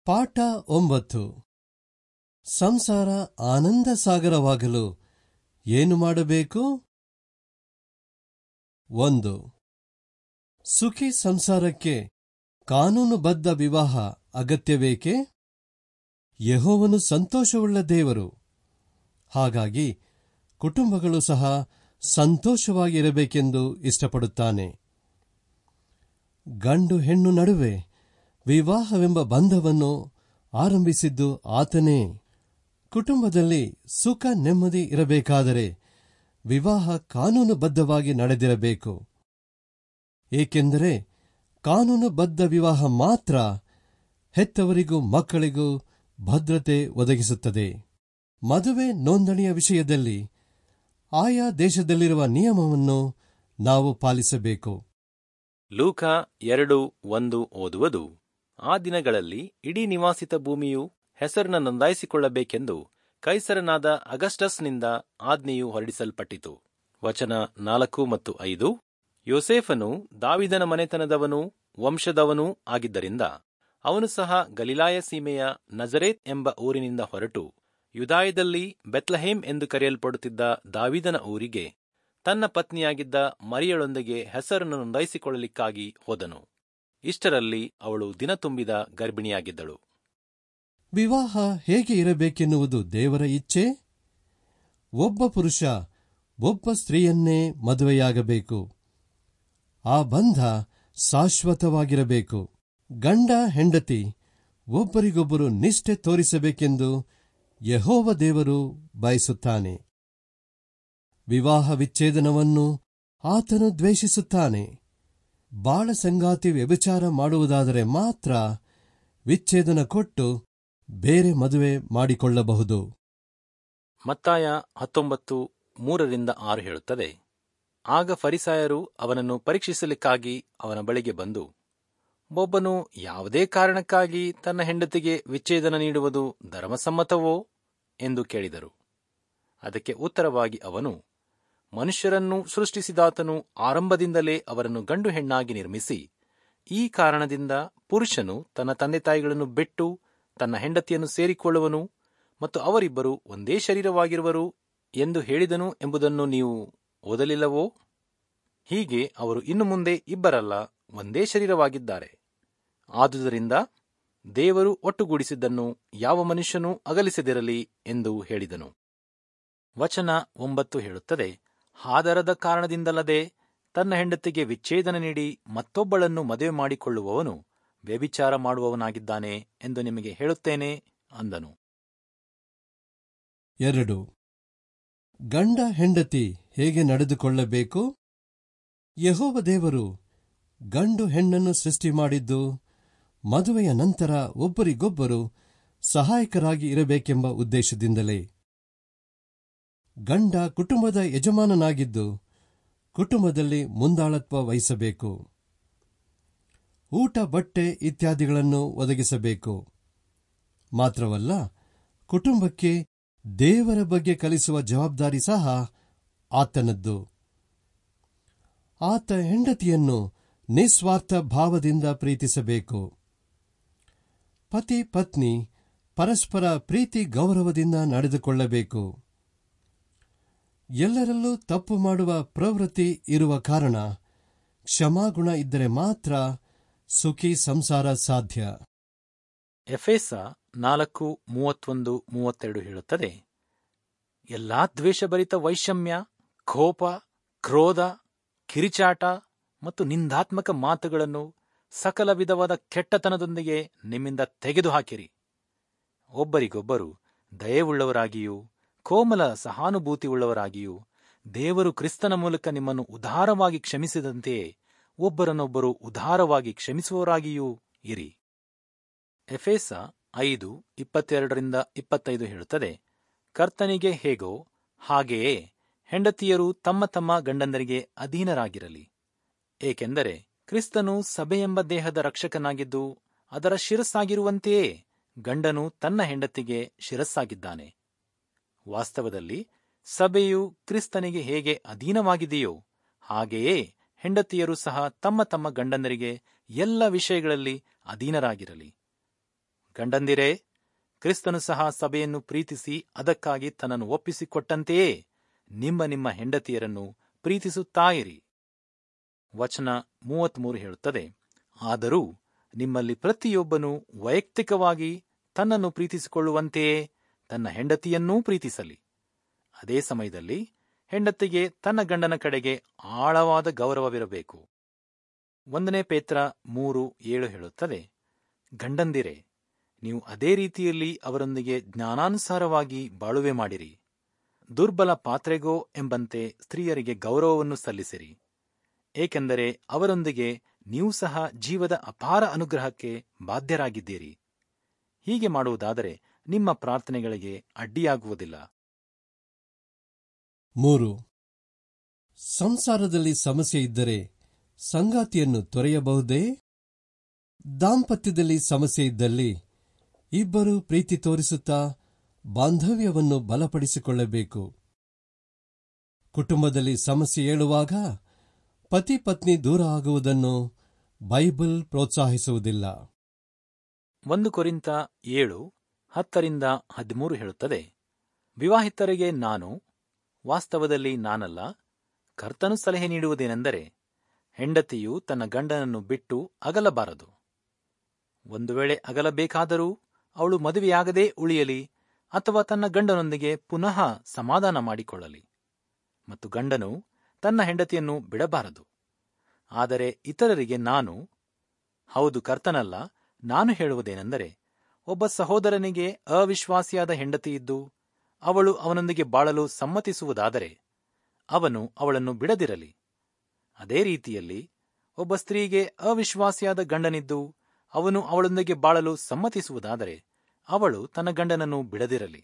ಪಾಠ ಒಂಬತ್ತು ಸಂಸಾರ ಆನಂದ ಸಾಗರವಾಗಲು ಏನು ಮಾಡಬೇಕು ಒಂದು ಸುಖಿ ಸಂಸಾರಕ್ಕೆ ಕಾನೂನುಬದ್ಧ ವಿವಾಹ ಅಗತ್ಯಬೇಕೇ ಯೆಹೋವನು ಸಂತೋಷವುಳ್ಳ ದೇವರು ಹಾಗಾಗಿ ಕುಟುಂಬಗಳು ಸಹ ಸಂತೋಷವಾಗಿರಬೇಕೆಂದು ಇಷ್ಟಪಡುತ್ತಾನೆ ಗಂಡು ಹೆಣ್ಣು ನಡುವೆ ವಿವಾಹವೆಂಬ ಬಂಧವನ್ನು ಆರಂಭಿಸಿದ್ದು ಆತನೇ ಕುಟುಂಬದಲ್ಲಿ ಸುಖ ನೆಮ್ಮದಿ ಇರಬೇಕಾದರೆ ವಿವಾಹ ಕಾನೂನುಬದ್ಧವಾಗಿ ನಡೆದಿರಬೇಕು ಏಕೆಂದರೆ ಕಾನೂನುಬದ್ಧ ವಿವಾಹ ಮಾತ್ರ ಹೆತ್ತವರಿಗೂ ಮಕ್ಕಳಿಗೂ ಭದ್ರತೆ ಒದಗಿಸುತ್ತದೆ ಮದುವೆ ನೋಂದಣಿಯ ವಿಷಯದಲ್ಲಿ ಆಯಾ ದೇಶದಲ್ಲಿರುವ ನಿಯಮವನ್ನು ನಾವು ಪಾಲಿಸಬೇಕು ಲೂಕ ಎರಡು ಒಂದು ಓದುವುದು ಆ ದಿನಗಳಲ್ಲಿ ಇಡೀ ನಿವಾಸಿತ ಭೂಮಿಯು ಹೆಸರನ್ನು ನೋಂದಾಯಿಸಿಕೊಳ್ಳಬೇಕೆಂದು ಕೈಸರನಾದ ಅಗಸ್ಟಸ್ನಿಂದ ಆಜ್ಞೆಯು ಹೊರಡಿಸಲ್ಪಟ್ಟಿತು ವಚನ ನಾಲ್ಕು ಮತ್ತು ಐದು ಯೋಸೇಫನು ದಾವಿದನ ಮನೆತನದವನೂ ವಂಶದವನೂ ಆಗಿದ್ದರಿಂದ ಅವನು ಸಹ ಗಲಿಲಾಯ ಸೀಮೆಯ ನಜರೇತ್ ಎಂಬ ಊರಿನಿಂದ ಹೊರಟು ಯುದಾಯದಲ್ಲಿ ಬೆತ್ಲಹೇಮ್ ಎಂದು ಕರೆಯಲ್ಪಡುತ್ತಿದ್ದ ದಾವಿದನ ಊರಿಗೆ ತನ್ನ ಪತ್ನಿಯಾಗಿದ್ದ ಮರಿಯಳೊಂದಿಗೆ ಹೆಸರನ್ನು ನೋಂದಾಯಿಸಿಕೊಳ್ಳಲಿಕ್ಕಾಗಿ ಹೋದನು ಇಷ್ಟರಲ್ಲಿ ಅವಳು ದಿನ ತುಂಬಿದ ಗರ್ಭಿಣಿಯಾಗಿದ್ದಳು ವಿವಾಹ ಹೇಗೆ ಇರಬೇಕೆನ್ನುವುದು ದೇವರ ಇಚ್ಛೆ ಒಬ್ಬ ಪುರುಷ ಒಬ್ಬ ಸ್ತ್ರೀಯನ್ನೇ ಮದುವೆಯಾಗಬೇಕು ಆ ಬಂಧ ಶಾಶ್ವತವಾಗಿರಬೇಕು ಗಂಡ ಹೆಂಡತಿ ಒಬ್ಬರಿಗೊಬ್ಬರು ನಿಷ್ಠೆ ತೋರಿಸಬೇಕೆಂದು ಯಹೋವ ದೇವರು ಬಯಸುತ್ತಾನೆ ವಿವಾಹ ವಿಚ್ಛೇದನವನ್ನು ಆತನು ದ್ವೇಷಿಸುತ್ತಾನೆ ಬಾಳ ಸಂಗಾತಿ ವ್ಯಭಿಚಾರ ಮಾಡುವುದಾದರೆ ಮಾತ್ರ ವಿಚ್ಛೇದನ ಕೊಟ್ಟು ಬೇರೆ ಮದುವೆ ಮಾಡಿಕೊಳ್ಳಬಹುದು ಮತ್ತಾಯ ಹತ್ತೊಂಬತ್ತು ಮೂರರಿಂದ ಆರು ಹೇಳುತ್ತದೆ ಆಗ ಫರಿಸಾಯರು ಅವನನ್ನು ಪರೀಕ್ಷಿಸಲಿಕ್ಕಾಗಿ ಅವನ ಬಳಿಗೆ ಬಂದು ಒಬ್ಬನು ಯಾವುದೇ ಕಾರಣಕ್ಕಾಗಿ ತನ್ನ ಹೆಂಡತಿಗೆ ವಿಚ್ಛೇದನ ನೀಡುವುದು ಧರ್ಮಸಮ್ಮತವೋ ಎಂದು ಕೇಳಿದರು ಅದಕ್ಕೆ ಉತ್ತರವಾಗಿ ಅವನು ಮನುಷ್ಯರನ್ನು ಸೃಷ್ಟಿಸಿದಾತನು ಆರಂಭದಿಂದಲೇ ಅವರನ್ನು ಗಂಡು ಹೆಣ್ಣಾಗಿ ನಿರ್ಮಿಸಿ ಈ ಕಾರಣದಿಂದ ಪುರುಷನು ತನ್ನ ತಂದೆ ತಾಯಿಗಳನ್ನು ಬಿಟ್ಟು ತನ್ನ ಹೆಂಡತಿಯನ್ನು ಸೇರಿಕೊಳ್ಳುವನು ಮತ್ತು ಅವರಿಬ್ಬರು ಒಂದೇ ಶರೀರವಾಗಿರುವರು ಎಂದು ಹೇಳಿದನು ಎಂಬುದನ್ನು ನೀವು ಓದಲಿಲ್ಲವೋ ಹೀಗೆ ಅವರು ಇನ್ನು ಮುಂದೆ ಇಬ್ಬರಲ್ಲ ಒಂದೇ ಶರೀರವಾಗಿದ್ದಾರೆ ಆದುದರಿಂದ ದೇವರು ಒಟ್ಟುಗೂಡಿಸಿದ್ದನ್ನು ಯಾವ ಮನುಷ್ಯನೂ ಅಗಲಿಸದಿರಲಿ ಎಂದು ಹೇಳಿದನು ವಚನ ಒಂಬತ್ತು ಹೇಳುತ್ತದೆ ಹಾದರದ ಕಾರಣದಿಂದಲ್ಲದೆ ತನ್ನ ಹೆಂಡತಿಗೆ ವಿಚ್ಛೇದನ ನೀಡಿ ಮತ್ತೊಬ್ಬಳನ್ನು ಮದುವೆ ಮಾಡಿಕೊಳ್ಳುವವನು ವ್ಯಭಿಚಾರ ಮಾಡುವವನಾಗಿದ್ದಾನೆ ಎಂದು ನಿಮಗೆ ಹೇಳುತ್ತೇನೆ ಅಂದನು ಎರಡು ಗಂಡ ಹೆಂಡತಿ ಹೇಗೆ ನಡೆದುಕೊಳ್ಳಬೇಕು ಯಹೋವ ದೇವರು ಗಂಡು ಹೆಣ್ಣನ್ನು ಸೃಷ್ಟಿ ಮಾಡಿದ್ದು ಮದುವೆಯ ನಂತರ ಒಬ್ಬರಿಗೊಬ್ಬರು ಸಹಾಯಕರಾಗಿ ಇರಬೇಕೆಂಬ ಉದ್ದೇಶದಿಂದಲೇ ಗಂಡ ಕುಟುಂಬದ ಯಜಮಾನನಾಗಿದ್ದು ಕುಟುಂಬದಲ್ಲಿ ಮುಂದಾಳತ್ವ ವಹಿಸಬೇಕು ಊಟ ಬಟ್ಟೆ ಇತ್ಯಾದಿಗಳನ್ನು ಒದಗಿಸಬೇಕು ಮಾತ್ರವಲ್ಲ ಕುಟುಂಬಕ್ಕೆ ದೇವರ ಬಗ್ಗೆ ಕಲಿಸುವ ಜವಾಬ್ದಾರಿ ಸಹ ಆತನದ್ದು ಆತ ಹೆಂಡತಿಯನ್ನು ನಿಸ್ವಾರ್ಥ ಭಾವದಿಂದ ಪ್ರೀತಿಸಬೇಕು ಪತಿ ಪತ್ನಿ ಪರಸ್ಪರ ಪ್ರೀತಿ ಗೌರವದಿಂದ ನಡೆದುಕೊಳ್ಳಬೇಕು ಎಲ್ಲರಲ್ಲೂ ತಪ್ಪು ಮಾಡುವ ಪ್ರವೃತ್ತಿ ಇರುವ ಕಾರಣ ಕ್ಷಮಾಗುಣ ಇದ್ದರೆ ಮಾತ್ರ ಸುಖಿ ಸಂಸಾರ ಸಾಧ್ಯ ಎಫೇಸ ನಾಲ್ಕು ಮೂವತ್ತೊಂದು ಮೂವತ್ತೆರಡು ಹೇಳುತ್ತದೆ ಎಲ್ಲಾ ದ್ವೇಷಭರಿತ ವೈಷಮ್ಯ ಕೋಪ ಕ್ರೋಧ ಕಿರಿಚಾಟ ಮತ್ತು ನಿಂದಾತ್ಮಕ ಮಾತುಗಳನ್ನು ಸಕಲ ವಿಧವಾದ ಕೆಟ್ಟತನದೊಂದಿಗೆ ನಿಮ್ಮಿಂದ ತೆಗೆದುಹಾಕಿರಿ ಒಬ್ಬರಿಗೊಬ್ಬರು ದಯವುಳ್ಳವರಾಗಿಯೂ ಕೋಮಲ ಸಹಾನುಭೂತಿಯುಳ್ಳವರಾಗಿಯೂ ದೇವರು ಕ್ರಿಸ್ತನ ಮೂಲಕ ನಿಮ್ಮನ್ನು ಉದಾರವಾಗಿ ಕ್ಷಮಿಸಿದಂತೆಯೇ ಒಬ್ಬರನ್ನೊಬ್ಬರು ಉದಾರವಾಗಿ ಕ್ಷಮಿಸುವವರಾಗಿಯೂ ಇರಿ ಎಫೇಸ ಐದು ಇಪ್ಪತ್ತೆರಡರಿಂದ ಇಪ್ಪತ್ತೈದು ಹೇಳುತ್ತದೆ ಕರ್ತನಿಗೆ ಹೇಗೋ ಹಾಗೆಯೇ ಹೆಂಡತಿಯರು ತಮ್ಮ ತಮ್ಮ ಗಂಡಂದರಿಗೆ ಅಧೀನರಾಗಿರಲಿ ಏಕೆಂದರೆ ಕ್ರಿಸ್ತನು ಸಭೆಯೆಂಬ ದೇಹದ ರಕ್ಷಕನಾಗಿದ್ದು ಅದರ ಶಿರಸ್ಸಾಗಿರುವಂತೆಯೇ ಗಂಡನು ತನ್ನ ಹೆಂಡತಿಗೆ ಶಿರಸ್ಸಾಗಿದ್ದಾನೆ ವಾಸ್ತವದಲ್ಲಿ ಸಭೆಯು ಕ್ರಿಸ್ತನಿಗೆ ಹೇಗೆ ಅಧೀನವಾಗಿದೆಯೋ ಹಾಗೆಯೇ ಹೆಂಡತಿಯರು ಸಹ ತಮ್ಮ ತಮ್ಮ ಗಂಡಂದರಿಗೆ ಎಲ್ಲ ವಿಷಯಗಳಲ್ಲಿ ಅಧೀನರಾಗಿರಲಿ ಗಂಡಂದಿರೇ ಕ್ರಿಸ್ತನು ಸಹ ಸಭೆಯನ್ನು ಪ್ರೀತಿಸಿ ಅದಕ್ಕಾಗಿ ತನ್ನನ್ನು ಒಪ್ಪಿಸಿಕೊಟ್ಟಂತೆಯೇ ನಿಮ್ಮ ನಿಮ್ಮ ಹೆಂಡತಿಯರನ್ನು ಪ್ರೀತಿಸುತ್ತಾಯಿರಿ ವಚನ ಮೂವತ್ಮೂರು ಹೇಳುತ್ತದೆ ಆದರೂ ನಿಮ್ಮಲ್ಲಿ ಪ್ರತಿಯೊಬ್ಬನು ವೈಯಕ್ತಿಕವಾಗಿ ತನ್ನನ್ನು ಪ್ರೀತಿಸಿಕೊಳ್ಳುವಂತೆಯೇ ತನ್ನ ಹೆಂಡತಿಯನ್ನೂ ಪ್ರೀತಿಸಲಿ ಅದೇ ಸಮಯದಲ್ಲಿ ಹೆಂಡತಿಗೆ ತನ್ನ ಗಂಡನ ಕಡೆಗೆ ಆಳವಾದ ಗೌರವವಿರಬೇಕು ಒಂದನೇ ಪೇತ್ರ ಮೂರು ಏಳು ಹೇಳುತ್ತದೆ ಗಂಡಂದಿರೆ ನೀವು ಅದೇ ರೀತಿಯಲ್ಲಿ ಅವರೊಂದಿಗೆ ಜ್ಞಾನಾನುಸಾರವಾಗಿ ಬಾಳುವೆ ಮಾಡಿರಿ ದುರ್ಬಲ ಪಾತ್ರೆಗೋ ಎಂಬಂತೆ ಸ್ತ್ರೀಯರಿಗೆ ಗೌರವವನ್ನು ಸಲ್ಲಿಸಿರಿ ಏಕೆಂದರೆ ಅವರೊಂದಿಗೆ ನೀವು ಸಹ ಜೀವದ ಅಪಾರ ಅನುಗ್ರಹಕ್ಕೆ ಬಾಧ್ಯರಾಗಿದ್ದೀರಿ ಹೀಗೆ ಮಾಡುವುದಾದರೆ ನಿಮ್ಮ ಪ್ರಾರ್ಥನೆಗಳಿಗೆ ಅಡ್ಡಿಯಾಗುವುದಿಲ್ಲ ಮೂರು ಸಂಸಾರದಲ್ಲಿ ಸಮಸ್ಯೆ ಇದ್ದರೆ ಸಂಗಾತಿಯನ್ನು ತೊರೆಯಬಹುದೇ ದಾಂಪತ್ಯದಲ್ಲಿ ಸಮಸ್ಯೆ ಇದ್ದಲ್ಲಿ ಇಬ್ಬರು ಪ್ರೀತಿ ತೋರಿಸುತ್ತಾ ಬಾಂಧವ್ಯವನ್ನು ಬಲಪಡಿಸಿಕೊಳ್ಳಬೇಕು ಕುಟುಂಬದಲ್ಲಿ ಸಮಸ್ಯೆ ಏಳುವಾಗ ಪತಿ ಪತ್ನಿ ದೂರ ಆಗುವುದನ್ನು ಬೈಬಲ್ ಪ್ರೋತ್ಸಾಹಿಸುವುದಿಲ್ಲ ಒಂದು ಕೊರಿಂತ ಏಳು ಹತ್ತರಿಂದ ಹದಿಮೂರು ಹೇಳುತ್ತದೆ ವಿವಾಹಿತರಿಗೆ ನಾನು ವಾಸ್ತವದಲ್ಲಿ ನಾನಲ್ಲ ಕರ್ತನು ಸಲಹೆ ನೀಡುವುದೇನೆಂದರೆ ಹೆಂಡತಿಯು ತನ್ನ ಗಂಡನನ್ನು ಬಿಟ್ಟು ಅಗಲಬಾರದು ಒಂದು ವೇಳೆ ಅಗಲಬೇಕಾದರೂ ಅವಳು ಮದುವೆಯಾಗದೇ ಉಳಿಯಲಿ ಅಥವಾ ತನ್ನ ಗಂಡನೊಂದಿಗೆ ಪುನಃ ಸಮಾಧಾನ ಮಾಡಿಕೊಳ್ಳಲಿ ಮತ್ತು ಗಂಡನು ತನ್ನ ಹೆಂಡತಿಯನ್ನು ಬಿಡಬಾರದು ಆದರೆ ಇತರರಿಗೆ ನಾನು ಹೌದು ಕರ್ತನಲ್ಲ ನಾನು ಹೇಳುವುದೇನೆಂದರೆ ಒಬ್ಬ ಸಹೋದರನಿಗೆ ಅವಿಶ್ವಾಸಿಯಾದ ಹೆಂಡತಿಯಿದ್ದು ಅವಳು ಅವನೊಂದಿಗೆ ಬಾಳಲು ಸಮ್ಮತಿಸುವುದಾದರೆ ಅವನು ಅವಳನ್ನು ಬಿಡದಿರಲಿ ಅದೇ ರೀತಿಯಲ್ಲಿ ಒಬ್ಬ ಸ್ತ್ರೀಗೆ ಅವಿಶ್ವಾಸಿಯಾದ ಗಂಡನಿದ್ದು ಅವನು ಅವಳೊಂದಿಗೆ ಬಾಳಲು ಸಮ್ಮತಿಸುವುದಾದರೆ ಅವಳು ತನ್ನ ಗಂಡನನ್ನು ಬಿಡದಿರಲಿ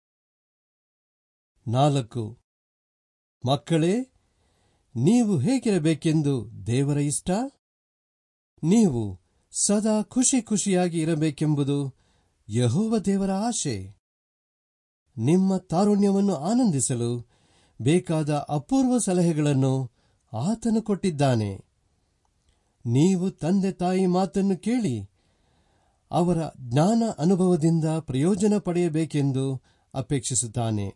ನಾಲ್ಕು ಮಕ್ಕಳೇ ನೀವು ಹೇಗಿರಬೇಕೆಂದು ದೇವರ ಇಷ್ಟ ನೀವು ಸದಾ ಖುಷಿ ಖುಷಿಯಾಗಿ ಇರಬೇಕೆಂಬುದು ಯಹೋವ ದೇವರ ಆಶೆ ನಿಮ್ಮ ತಾರುಣ್ಯವನ್ನು ಆನಂದಿಸಲು ಬೇಕಾದ ಅಪೂರ್ವ ಸಲಹೆಗಳನ್ನು ಆತನು ಕೊಟ್ಟಿದ್ದಾನೆ ನೀವು ತಂದೆ ತಾಯಿ ಮಾತನ್ನು ಕೇಳಿ ಅವರ ಜ್ಞಾನ ಅನುಭವದಿಂದ ಪ್ರಯೋಜನ ಪಡೆಯಬೇಕೆಂದು ಅಪೇಕ್ಷಿಸುತ್ತಾನೆ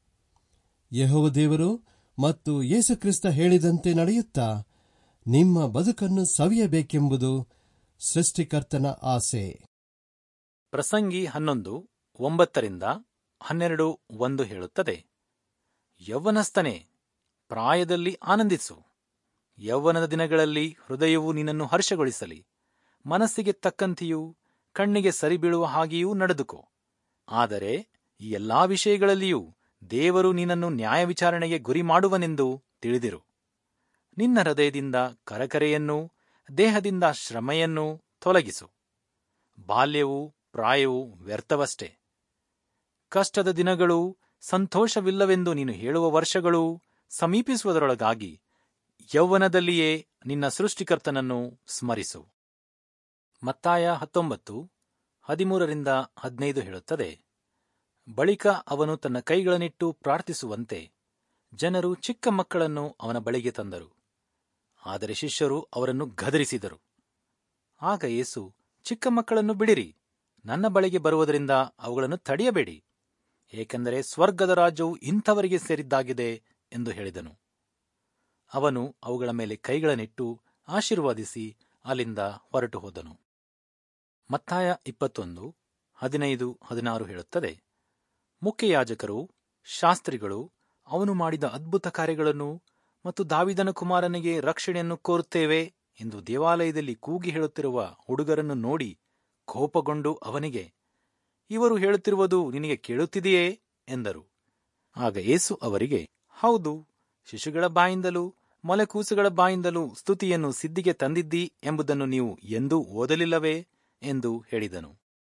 ಯಹೋವ ದೇವರು ಮತ್ತು ಯೇಸುಕ್ರಿಸ್ತ ಹೇಳಿದಂತೆ ನಡೆಯುತ್ತಾ ನಿಮ್ಮ ಬದುಕನ್ನು ಸವಿಯಬೇಕೆಂಬುದು ಸೃಷ್ಟಿಕರ್ತನ ಆಸೆ ಪ್ರಸಂಗಿ ಹನ್ನೊಂದು ಒಂಬತ್ತರಿಂದ ಹನ್ನೆರಡು ಒಂದು ಹೇಳುತ್ತದೆ ಯೌವನಸ್ಥನೇ ಪ್ರಾಯದಲ್ಲಿ ಆನಂದಿಸು ಯೌವನದ ದಿನಗಳಲ್ಲಿ ಹೃದಯವು ನಿನ್ನನ್ನು ಹರ್ಷಗೊಳಿಸಲಿ ಮನಸ್ಸಿಗೆ ತಕ್ಕಂತೆಯೂ ಕಣ್ಣಿಗೆ ಸರಿಬೀಳುವ ಹಾಗೆಯೂ ನಡೆದುಕೋ ಆದರೆ ಈ ಎಲ್ಲಾ ವಿಷಯಗಳಲ್ಲಿಯೂ ದೇವರು ನಿನ್ನನ್ನು ನ್ಯಾಯ ವಿಚಾರಣೆಗೆ ಗುರಿ ಮಾಡುವನೆಂದು ತಿಳಿದಿರು ನಿನ್ನ ಹೃದಯದಿಂದ ಕರಕರೆಯನ್ನೂ ದೇಹದಿಂದ ಶ್ರಮೆಯನ್ನೂ ತೊಲಗಿಸು ಬಾಲ್ಯವು ಪ್ರಾಯವು ವ್ಯರ್ಥವಷ್ಟೇ ಕಷ್ಟದ ದಿನಗಳು ಸಂತೋಷವಿಲ್ಲವೆಂದು ನೀನು ಹೇಳುವ ವರ್ಷಗಳು ಸಮೀಪಿಸುವುದರೊಳಗಾಗಿ ಯೌವನದಲ್ಲಿಯೇ ನಿನ್ನ ಸೃಷ್ಟಿಕರ್ತನನ್ನು ಸ್ಮರಿಸು ಮತ್ತಾಯ ಹತ್ತೊಂಬತ್ತು ಹದಿಮೂರರಿಂದ ಹದಿನೈದು ಹೇಳುತ್ತದೆ ಬಳಿಕ ಅವನು ತನ್ನ ಕೈಗಳನ್ನಿಟ್ಟು ಪ್ರಾರ್ಥಿಸುವಂತೆ ಜನರು ಚಿಕ್ಕ ಮಕ್ಕಳನ್ನು ಅವನ ಬಳಿಗೆ ತಂದರು ಆದರೆ ಶಿಷ್ಯರು ಅವರನ್ನು ಗದರಿಸಿದರು ಆಗ ಯೇಸು ಚಿಕ್ಕ ಮಕ್ಕಳನ್ನು ಬಿಡಿರಿ ನನ್ನ ಬಳಿಗೆ ಬರುವುದರಿಂದ ಅವುಗಳನ್ನು ತಡೆಯಬೇಡಿ ಏಕೆಂದರೆ ಸ್ವರ್ಗದ ರಾಜ್ಯವು ಇಂಥವರಿಗೆ ಸೇರಿದ್ದಾಗಿದೆ ಎಂದು ಹೇಳಿದನು ಅವನು ಅವುಗಳ ಮೇಲೆ ಕೈಗಳನ್ನಿಟ್ಟು ಆಶೀರ್ವಾದಿಸಿ ಅಲ್ಲಿಂದ ಹೊರಟು ಹೋದನು ಮತ್ತಾಯ ಇಪ್ಪತ್ತೊಂದು ಹದಿನೈದು ಹದಿನಾರು ಹೇಳುತ್ತದೆ ಮುಖ್ಯಯಾಜಕರು ಶಾಸ್ತ್ರಿಗಳು ಅವನು ಮಾಡಿದ ಅದ್ಭುತ ಕಾರ್ಯಗಳನ್ನು ಮತ್ತು ದಾವಿದನ ಕುಮಾರನಿಗೆ ರಕ್ಷಣೆಯನ್ನು ಕೋರುತ್ತೇವೆ ಎಂದು ದೇವಾಲಯದಲ್ಲಿ ಕೂಗಿ ಹೇಳುತ್ತಿರುವ ಹುಡುಗರನ್ನು ನೋಡಿ ಕೋಪಗೊಂಡು ಅವನಿಗೆ ಇವರು ಹೇಳುತ್ತಿರುವುದು ನಿನಗೆ ಕೇಳುತ್ತಿದೆಯೇ ಎಂದರು ಆಗ ಏಸು ಅವರಿಗೆ ಹೌದು ಶಿಶುಗಳ ಬಾಯಿಂದಲೂ ಮೊಲೆಕೂಸುಗಳ ಬಾಯಿಂದಲೂ ಸ್ತುತಿಯನ್ನು ಸಿದ್ಧಿಗೆ ತಂದಿದ್ದಿ ಎಂಬುದನ್ನು ನೀವು ಎಂದೂ ಓದಲಿಲ್ಲವೇ ಎಂದು ಹೇಳಿದನು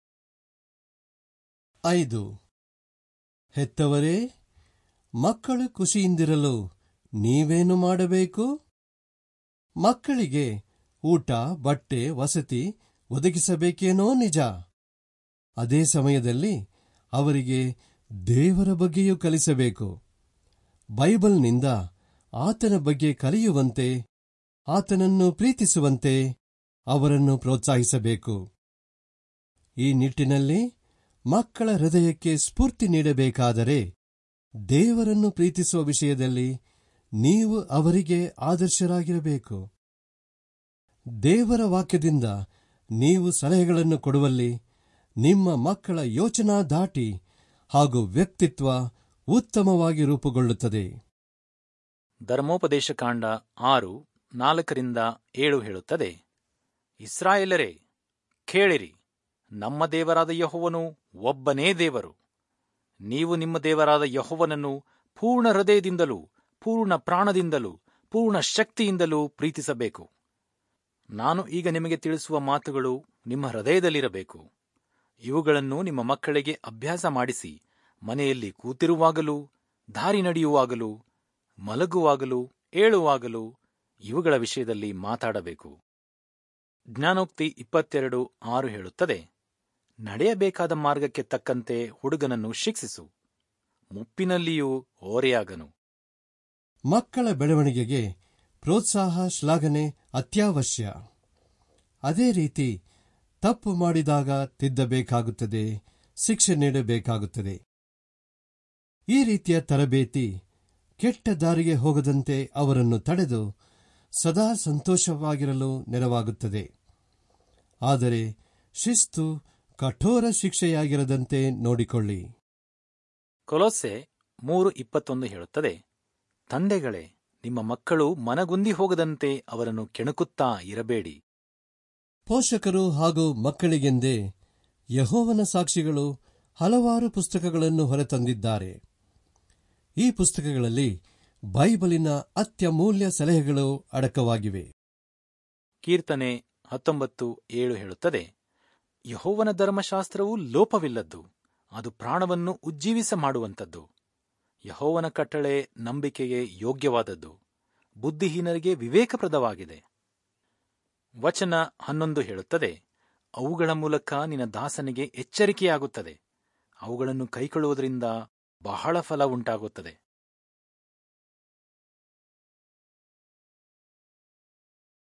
ಐದು ಹೆತ್ತವರೇ ಮಕ್ಕಳು ಖುಷಿಯಿಂದಿರಲು ನೀವೇನು ಮಾಡಬೇಕು ಮಕ್ಕಳಿಗೆ ಊಟ ಬಟ್ಟೆ ವಸತಿ ಒದಗಿಸಬೇಕೇನೋ ನಿಜ ಅದೇ ಸಮಯದಲ್ಲಿ ಅವರಿಗೆ ದೇವರ ಬಗ್ಗೆಯೂ ಕಲಿಸಬೇಕು ಬೈಬಲ್ನಿಂದ ಆತನ ಬಗ್ಗೆ ಕಲಿಯುವಂತೆ ಆತನನ್ನು ಪ್ರೀತಿಸುವಂತೆ ಅವರನ್ನು ಪ್ರೋತ್ಸಾಹಿಸಬೇಕು ಈ ನಿಟ್ಟಿನಲ್ಲಿ ಮಕ್ಕಳ ಹೃದಯಕ್ಕೆ ಸ್ಫೂರ್ತಿ ನೀಡಬೇಕಾದರೆ ದೇವರನ್ನು ಪ್ರೀತಿಸುವ ವಿಷಯದಲ್ಲಿ ನೀವು ಅವರಿಗೆ ಆದರ್ಶರಾಗಿರಬೇಕು ದೇವರ ವಾಕ್ಯದಿಂದ ನೀವು ಸಲಹೆಗಳನ್ನು ಕೊಡುವಲ್ಲಿ ನಿಮ್ಮ ಮಕ್ಕಳ ಯೋಚನಾ ದಾಟಿ ಹಾಗೂ ವ್ಯಕ್ತಿತ್ವ ಉತ್ತಮವಾಗಿ ರೂಪುಗೊಳ್ಳುತ್ತದೆ ಧರ್ಮೋಪದೇಶಕಾಂಡ ಆರು ನಾಲ್ಕರಿಂದ ಏಳು ಹೇಳುತ್ತದೆ ಇಸ್ರಾಯೇಲರೇ ಕೇಳಿರಿ ನಮ್ಮ ದೇವರಾದ ಯಹೋವನು ಒಬ್ಬನೇ ದೇವರು ನೀವು ನಿಮ್ಮ ದೇವರಾದ ಯಹೋವನನ್ನು ಪೂರ್ಣ ಹೃದಯದಿಂದಲೂ ಪೂರ್ಣ ಪ್ರಾಣದಿಂದಲೂ ಪೂರ್ಣ ಶಕ್ತಿಯಿಂದಲೂ ಪ್ರೀತಿಸಬೇಕು ನಾನು ಈಗ ನಿಮಗೆ ತಿಳಿಸುವ ಮಾತುಗಳು ನಿಮ್ಮ ಹೃದಯದಲ್ಲಿರಬೇಕು ಇವುಗಳನ್ನು ನಿಮ್ಮ ಮಕ್ಕಳಿಗೆ ಅಭ್ಯಾಸ ಮಾಡಿಸಿ ಮನೆಯಲ್ಲಿ ಕೂತಿರುವಾಗಲೂ ದಾರಿ ನಡೆಯುವಾಗಲೂ ಮಲಗುವಾಗಲೂ ಏಳುವಾಗಲೂ ಇವುಗಳ ವಿಷಯದಲ್ಲಿ ಮಾತಾಡಬೇಕು ಜ್ಞಾನೋಕ್ತಿ ಇಪ್ಪತ್ತೆರಡು ಆರು ಹೇಳುತ್ತದೆ ನಡೆಯಬೇಕಾದ ಮಾರ್ಗಕ್ಕೆ ತಕ್ಕಂತೆ ಹುಡುಗನನ್ನು ಶಿಕ್ಷಿಸು ಮುಪ್ಪಿನಲ್ಲಿಯೂ ಓರೆಯಾಗನು ಮಕ್ಕಳ ಬೆಳವಣಿಗೆಗೆ ಪ್ರೋತ್ಸಾಹ ಶ್ಲಾಘನೆ ಅತ್ಯವಶ್ಯ ಅದೇ ರೀತಿ ತಪ್ಪು ಮಾಡಿದಾಗ ತಿದ್ದಬೇಕಾಗುತ್ತದೆ ಶಿಕ್ಷೆ ನೀಡಬೇಕಾಗುತ್ತದೆ ಈ ರೀತಿಯ ತರಬೇತಿ ಕೆಟ್ಟ ದಾರಿಗೆ ಹೋಗದಂತೆ ಅವರನ್ನು ತಡೆದು ಸದಾ ಸಂತೋಷವಾಗಿರಲು ನೆರವಾಗುತ್ತದೆ ಆದರೆ ಶಿಸ್ತು ಕಠೋರ ಶಿಕ್ಷೆಯಾಗಿರದಂತೆ ನೋಡಿಕೊಳ್ಳಿ ಕೊಲೊಸೆ ಮೂರು ಇಪ್ಪತ್ತೊಂದು ಹೇಳುತ್ತದೆ ತಂದೆಗಳೇ ನಿಮ್ಮ ಮಕ್ಕಳು ಮನಗುಂದಿ ಹೋಗದಂತೆ ಅವರನ್ನು ಕೆಣಕುತ್ತಾ ಇರಬೇಡಿ ಪೋಷಕರು ಹಾಗೂ ಮಕ್ಕಳಿಗೆಂದೇ ಯಹೋವನ ಸಾಕ್ಷಿಗಳು ಹಲವಾರು ಪುಸ್ತಕಗಳನ್ನು ಹೊರತಂದಿದ್ದಾರೆ ಈ ಪುಸ್ತಕಗಳಲ್ಲಿ ಬೈಬಲಿನ ಅತ್ಯಮೂಲ್ಯ ಸಲಹೆಗಳು ಅಡಕವಾಗಿವೆ ಕೀರ್ತನೆ ಹತ್ತೊಂಬತ್ತು ಏಳು ಹೇಳುತ್ತದೆ ಯಹೋವನ ಧರ್ಮಶಾಸ್ತ್ರವು ಲೋಪವಿಲ್ಲದ್ದು ಅದು ಪ್ರಾಣವನ್ನು ಉಜ್ಜೀವಿಸ ಮಾಡುವಂಥದ್ದು ಯಹೋವನ ಕಟ್ಟಳೆ ನಂಬಿಕೆಗೆ ಯೋಗ್ಯವಾದದ್ದು ಬುದ್ಧಿಹೀನರಿಗೆ ವಿವೇಕಪ್ರದವಾಗಿದೆ ವಚನ ಹನ್ನೊಂದು ಹೇಳುತ್ತದೆ ಅವುಗಳ ಮೂಲಕ ನಿನ್ನ ದಾಸನಿಗೆ ಎಚ್ಚರಿಕೆಯಾಗುತ್ತದೆ ಅವುಗಳನ್ನು ಕೈಕೊಳ್ಳುವುದರಿಂದ ಬಹಳ ಫಲ ಉಂಟಾಗುತ್ತದೆ